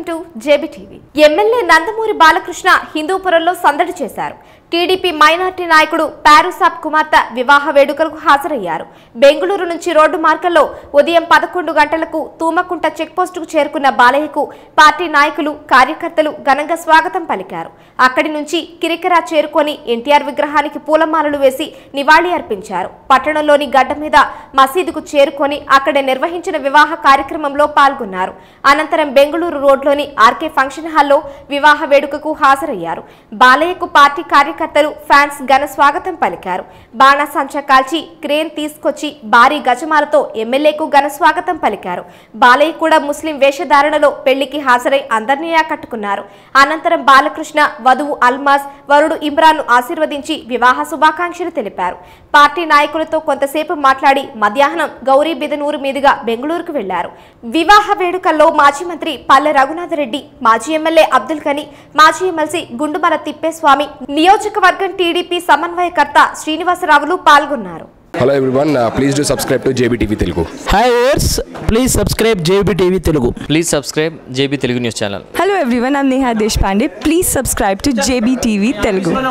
Welcome to JB TV MLA Nandamuri Balakrishna హిందూపురంలో సందడి చేశారు టీడీపీ మైనార్టీ నాయకుడు పారుసాబ్ కుమార్తె వివాహ వేడుకలకు హాజరయ్యారు బెంగళూరు నుంచి రోడ్డు మార్గంలో ఉదయం పదకొండు గంటలకు తూమకుంట చెక్పోస్టుకు చేరుకున్న బాలయ్యకు పార్టీ నాయకులు కార్యకర్తలు ఘనంగా స్వాగతం పలికారు అక్కడి నుంచి కిరికిరా చేరుకొని ఎన్టీఆర్ విగ్రహానికి పూలమాలలు వేసి నివాళి అర్పించారు పట్టణంలోని గడ్డ మీద మసీదుకు చేరుకొని అక్కడ నిర్వహించిన వివాహ కార్యక్రమంలో పాల్గొన్నారు అనంతరం బెంగళూరు రోడ్లోని ఆర్కే ఫంక్షన్ హాల్లో వివాహ వేడుకకు హాజరయ్యారు బాలయ్యకు పార్టీ కార్యకర్తలు ఫ్యాన్స్ ఘన స్వాగతం పలికారు బాణాసంచా కాల్చి క్రేన్ తీసుకొచ్చి భారీ గజమాలతో ఎమ్మెల్యేకు ఘన స్వాగతం పలికారు బాలయ్య కూడా ముస్లిం వేషధారణలో పెళ్లికి హాజరై అందరినీ ఆకట్టుకున్నారు అనంతరం బాలకృష్ణ వధువు అల్మాస్ వరుడు ఇమ్రాన్ను ఆశీర్వదించి వివాహ శుభాకాంక్షలు తెలిపారు పార్టీ నాయకులతో కొంతసేపు మాట్లాడి మధ్యాహ్నం గౌరీ బిదనూరు మీదుగా బెంగళూరుకు వెళ్లారు వివాహ వేడుకల్లో మాజీ మంత్రి పల్లె రఘునాథరెడ్డి మాజీ ఎమ్మెల్యే అబ్దుల్ కని మాజీ ఎమ్మెల్సీ గుండుమల తిప్పేస్వామి నియోజకవర్గం టీడీపీ సమన్వయకర్త శ్రీనివాసరావులు పాల్గొన్నారు hello everyone please do subscribe to JB TV Telugu hi ఓర్స్ please subscribe JB TV Telugu please subscribe JB Telugu news channel Hello everyone, I'm Neha Deshpande. Please subscribe to JBTV Telugu.